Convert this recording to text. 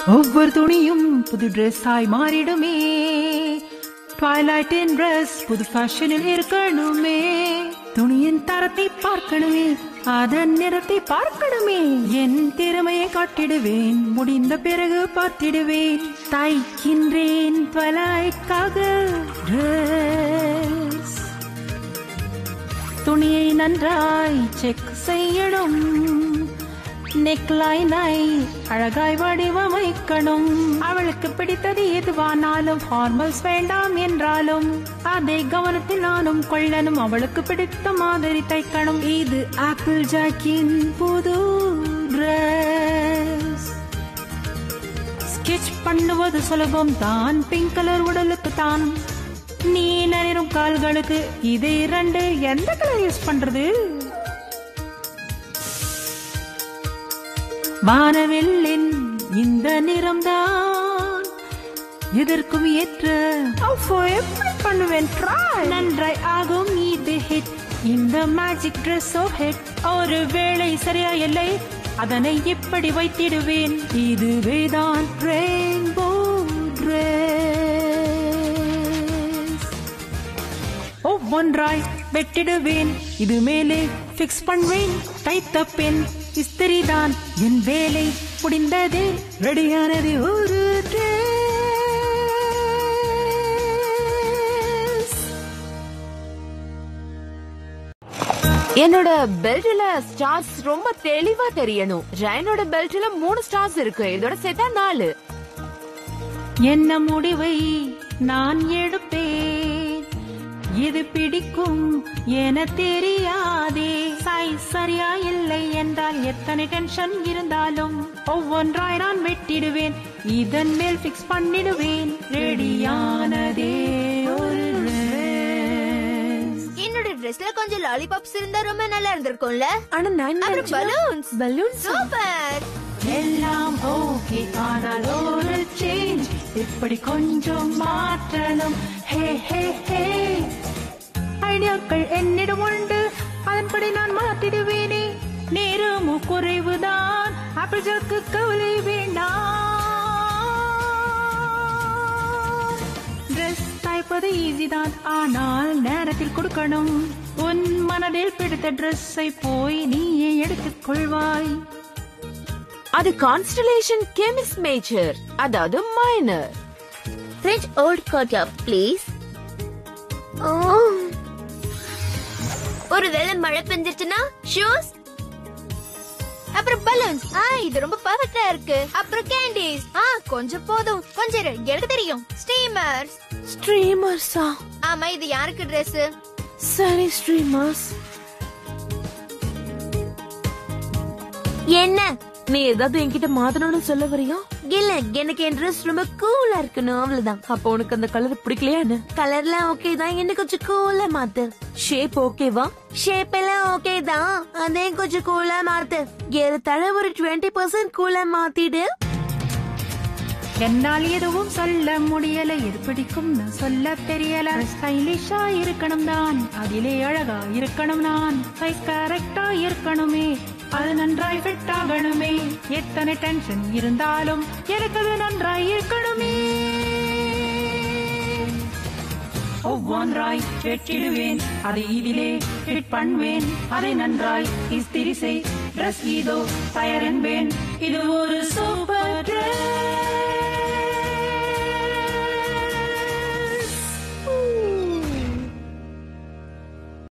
ஒவ்வொரு துணியும் புது Dress ஆய் மாறிடுமே ட்வைலைட்டின் Dress புது ஃபேஷனில் இருக்கணுமே துணியின் தரத்தை பார்க்கணுமே அதன் நிறத்தை பார்க்கணுமே என் திறமையை காட்டிடுவேன் முடிந்த பிறகு பார்த்திடுவேன் தைக்கின்றேன் ட்வைலைட்காக Dress துணியை நன்றாய் செக் செய்யணும் நெக்லைனை அழகாய் வடிவமைக்கணும் அவளுக்கு பிடித்தது எதுவானாலும் ஃபார்மல்ஸ் வேண்டாம் என்றாலும் அதை கவனத்தில் நானும் கொள்ளணும் அவளுக்கு பிடித்த மாதிரி தைக்கணும் இது ஆப்பிள் ஜாக்கின் புது dress ஸ்கெச் பண்ணுவது சுலபம் தான் பிங்க் கலர் உடலுக்கு தான் நீல நிறம் கால்களுக்கு இது இரண்டு எந்த கலர் யூஸ் பண்றது வானவெல்லின் இந்த நிறம்தான் எதற்கும் ஏற்ற அப்போ எப்படி பண்ணுவேன் try. நன்றாய் ஆகும் இது ஹிட் இந்த மேஜிக் ட்ரெஸ் ஓ ஹிட் ஒரு வேளை சரியா இல்லை அதனை எப்படி வைத்திடுவேன் இதுவேதான் ரெயின்போ ட்ரெஸ் ஒவ்வொன்றாய் வெட்டிடுவேன் இது மேலே ஃபிக்ஸ் பண்ணுவேன் தைத்த பெண் இஸ்திரிதான் என் வேலை முடிந்தது ரெடியானது ஒரு dress. என்னோட பெல்ட்ல ஸ்டார்ஸ் ரொம்ப தெளிவா தெரியணும் ரயனோட பெல்ட்ல மூணு ஸ்டார்ஸ் இருக்கு இதோட சேர்த்தா நாலு என்ன முடிவை நான் எடுப்பேன் இது பிடிக்கும் என தெரியாதே சைஸ் சரியா இல்லை என்றால் எத்தனை டென்ஷன் இருந்தாலும் ஒவ்வொன்றாய் நான் வெட்டிடுவேன் இதன் மேல் ஃபிக்ஸ் பண்ணிடுவேன் ரெடியானதே ஒரு dress. என்னோட ட்ரெஸ்ல கொஞ்சம் லாலிபாப்ஸ் இருந்தா ரொம்ப நல்லா இருந்திருக்கும்ல ஆனா நான் அப்புறம் பலூன்ஸ் பலூன்ஸ் சூப்பர் எல்லாம் ஓகே ஆனால் ஒரு சேஞ்ச் இப்படி கொஞ்சம் மாற்றணும் ஹே ஹே ஹே ஐடியாக்கள் என்னிடம் உண்டு அதன்படி நான் மாற்றிடுவேனே நேரமும் குறைவுதான் ஆப்பிள்ஸுக்கு கவலை வேண்டாம் ட்ரெஸ் தைப்பது ஈஸி தான் ஆனால் நேரத்தில் கொடுக்கணும் உன் மனதில் பிடித்த ட்ரெஸ்ஸை போய் நீயே எடுத்துக் கொள்வாய் அது கான்ஸ்டலேஷன் கெமிஸ் மேஜர் அதாவது minor French old quota please ஒருவேளை மழை பெஞ்சிருச்சுன்னா ஷூஸ் அப்புறம் பலூன்ஸ் ஆ இது ரொம்ப பர்ஃபெக்ட்டா இருக்கு அப்புறம் கேண்டிஸ் ஆ கொஞ்சம் போதும் கொஞ்சம் இரு, எனக்கு தெரியும் ஸ்டீமர்ஸ் ஸ்ட்ரீமர்ஸா ஆமா இது யாருக்கு Dress சரி ஸ்ட்ரீமர்ஸ் என்ன நீ ஏதாவது என்கிட்ட மாத்தணும்னு சொல்ல வரியா இல்ல எனக்கு என் ட்ரெஸ் ரொம்ப கூலா இருக்கணும் அவ்வளவுதான் அப்போ உனக்கு அந்த கலர் பிடிக்கலையான்னு கலர்ல ஓகே தான் என்ன கொஞ்சம் கூலா மாத்து ஷேப் ஓகேவா ஷேப் எல்லாம் ஓகே தான் அதே கொஞ்சம் கூலா மாத்து ஏறத்தாழ ஒரு டுவெண்ட்டி பர்சன்ட் கூல மாத்திடு என்னால் எதுவும் சொல்ல முடியல எது பிடிக்கும் சொல்ல தெரியல ஸ்டைலிஷா இருக்கணும் தான் அதிலே அழகா இருக்கணும் நான் சைஸ் கரெக்டா இருக்கணுமே அது நன்றாய் ஃபிட் ஆகணுமே எத்தனை டென்ஷன் இருந்தாலும் எனக்கு அது நன்றாய் இருக்கணுமே ஒவ்வொன்றாய் வெட்டிடுவேன் அதை இதிலே ஃபிட் பண்ணுவேன் அதை நன்றாய் இஸ்திரி செய் ட்ரெஸ் இதோ தயார் என்பேன் இது ஒரு